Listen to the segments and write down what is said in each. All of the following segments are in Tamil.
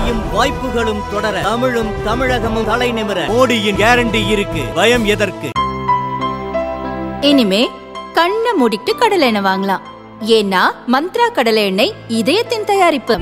வளர்ச்சியும் வாய்ப்புகளும் தொடர தமிழும் தமிழகமும் தலை நிமிர மோடியின் கேரண்டி இருக்கு பயம் எதற்கு இனிமே கண்ணை மூடிட்டு கடலை எண்ணெய் வாங்கலாம் ஏன்னா மந்த்ரா கடலை எண்ணெய் இதயத்தின் தயாரிப்பு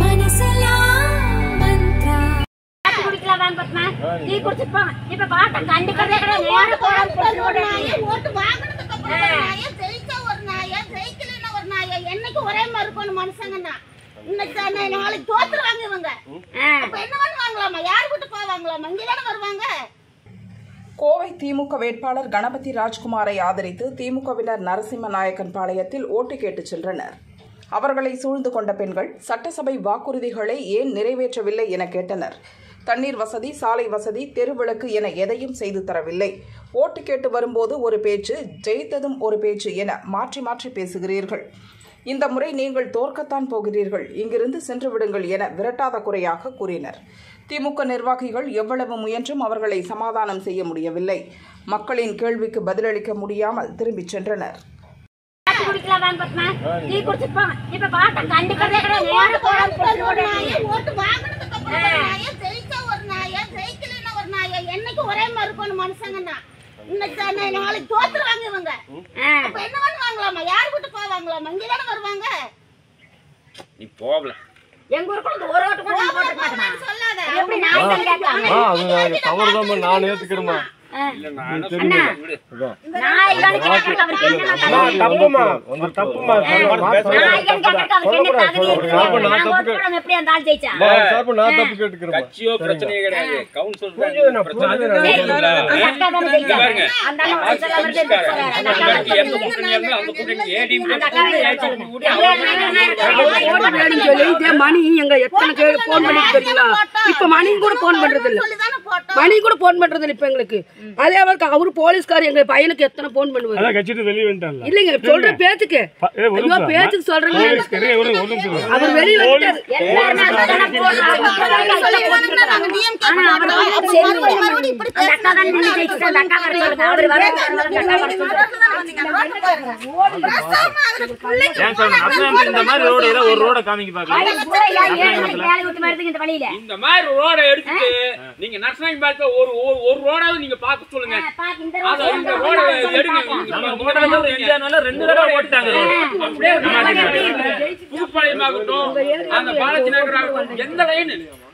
காப்பி குடிக்கலாம் வாங்க பத்மா டீ குடிச்சிட்டு போங்க இப்ப பாட்ட கண்டுக்கிறதே கிடையாது நேரா போறான்னு போட்டு ஒரு ஓடுறாங்க. நாயை ஓட்டு வாங்கினதுக்கு அப்புறம் ஒரு நாயை, ஜெயிச்சா ஒரு நாயை, ஜெயிக்கலைன்னா ஒரு நாயை. என்னைக்கும் ஒரே மாதிரி இருக்கணும் மனுஷங்கன்னா. இன்னைக்கு தானே, நாளைக்கு தோத்துருவாங்க இவங்க. ஆ. அப்ப என்ன பண்ணுவாங்களாமா? யார் வீட்டு போவாங்களாமா? இங்கதானே வருவாங்க கோவை திமுக வேட்பாளர் கணபதி ராஜ்குமாரை ஆதரித்து திமுகவினர் நரசிம்ம நாயக்கன் பாளையத்தில் ஓட்டு கேட்டுச் சென்றனர் அவர்களை சூழ்ந்து கொண்ட பெண்கள் சட்டசபை வாக்குறுதிகளை ஏன் நிறைவேற்றவில்லை என கேட்டனர் தண்ணீர் வசதி சாலை வசதி தெருவிளக்கு என எதையும் செய்து தரவில்லை ஓட்டு கேட்டு வரும்போது ஒரு பேச்சு ஜெயித்ததும் ஒரு பேச்சு என மாற்றி மாற்றி பேசுகிறீர்கள் இந்த முறை நீங்கள் தோற்கத்தான் போகிறீர்கள் இங்கிருந்து சென்று விடுங்கள் என விரட்டாத குறையாக கூறினர் திமுக நிர்வாகிகள் எவ்வளவு முயன்றும் அவர்களை சமாதானம் செய்ய முடியவில்லை மக்களின் கேள்விக்கு பதிலளிக்க முடியாமல் திரும்பிச் சென்றனர் காப்பி குடிக்கலாம் வாங்க பத்மா டீ குடிச்சிட்டு போங்க இப்ப பாட்ட கண்டுக்கிறதே கிடையாது நேரா போறான்னு போட்டு ஒரு ஓடுறாங்க. நாயை, ஓட்டு வாங்கினதுக்கு அப்புறம் ஒரு நாயை, ஜெயிச்சா ஒரு நாயை, ஜெயிக்கலைன்னா ஒரு நாயை. என்னைக்கும் ஒரே மாதிரி இருக்கணும் மனுஷங்கன்னா. இன்னைக்கு தானே, நாளைக்கு தோத்துருவாங்க இவங்க. ஆ. அப்ப என்ன பண்ணுவாங்களாமா? யார் வீட்டு போவாங்களாமா? இங்கதானே வருவாங்க நீ போகல எங்க ஊருக்குள்ள இந்த ஒரு ஓட்டு கூட நான் போட்டுக்க மாட்டேமா சொல்லாத எப்படி நான் தான் கேட்காம ஆ அது நான் தவறுதான் நான் ஏத்துக்கிறேமா இல்ல நான் என்ன சொல்றேன் விடு. நாய்கன்னு கேட்கறதுக்கு அவருக்கு என்ன நான் தப்புமா ஒரு தப்புமா நாய்கன்னு கேட்கறதுக்கு அவருக்கு என்ன தகுதி இருக்கு? அப்ப நான் நாங்க தப்பு ஓட்டு போடாம எப்படி அந்த ஆள் ஜெயிச்சா சார்பு நான் தப்பு கேட்டுக்கிறேன் கட்சியோ பிரச்சனையே கிடையாது கவுன்சில் புரிஞ்சுது நான் பிரச்சனை புரிஞ்சுது சரி, நான். அந்த அக்கா தானே ஜெயிச்சா? பாருங்க. அந்த அண்ணா ஒரு சில வருஷம் இருந்து போறாரு. அந்த அக்கா அந்த வந்து எந்த சொல்லுங்க. கூட்டணியா இருந்தாலும் அந்த கூட்டணி ஏடிஎம் அந்த அக்கா வந்து சொல்லுங்க. ஓட்டு சொல்லி இதே மணி எங்க எத்தனை பேர் போன் பண்ணிட்டு தெரியுங்களா இப்ப மணி கூட போன் பண்றது இல்ல சொல்லிதானே போட்டோம் மணி கூட போன் பண்றது இல்ல இப்ப எங்களுக்கு அதே மாதிரி அவரு போலீஸ்கார் எங்க பையனுக்கு எத்தனை போன் பண்ணுவாரு அதான் கட்சிட்டு வெளியே வந்துட்டான்ல இல்லைங்க சொல்ற பேச்சுக்கு ப- ஏய், ஒரு ஐயோ நிமிஷம். பேச்சுக்கு சொல்றேங்க போலீஸ் கிடையாது, ஒரு ஒரு நிமிஷம். அவர் வெளியில வந்துட்டாரு எல்லாருமே அதுதானே போடுறாங்க. நாங்க DMK ஆனா அவர் போட்டோம். வந்து சரி, மறுபடியும் மறுபடியும் இப்படி அந்த அக்கா தான் நின்னு ஜெயிச்சுட்டு அந்த அக்கா வர சொல்லுங்க. அவர் வர அந்த அக்கா வர சொல்லுங்க. ஏன் சார் நர்சனம் இந்த மாதிரி ரோடு ஏதோ ஒரு ரோட காமிங்க பாக்கலாம் வயல் பூரா ஏன் ஏழு மணிக்கு வேலை விட்டு வருதுங்க இந்த வழியில இந்த மாதிரி ரோட எடுத்துட்டு நீங்க நர்சனாங்க பார்த்து ஒரு ஒரு- ஒரு ரோடாவது நீங்க பார்க்க சொல்லுங்க ஆ, பாத்து இந்த அத ரோடு இந்த போட்டு ரோட பார்ப்போம். எடுங்க நம்ம மூணாவது ஒரு எம்ஜிஆர்னால ரெண்டு தடவை ஓட்டாங்க அப்படியே புதுப்பாளையம் ஆகட்டும் அந்த பாலாஜி நகர் ஆகட்டும் எந்த லைன்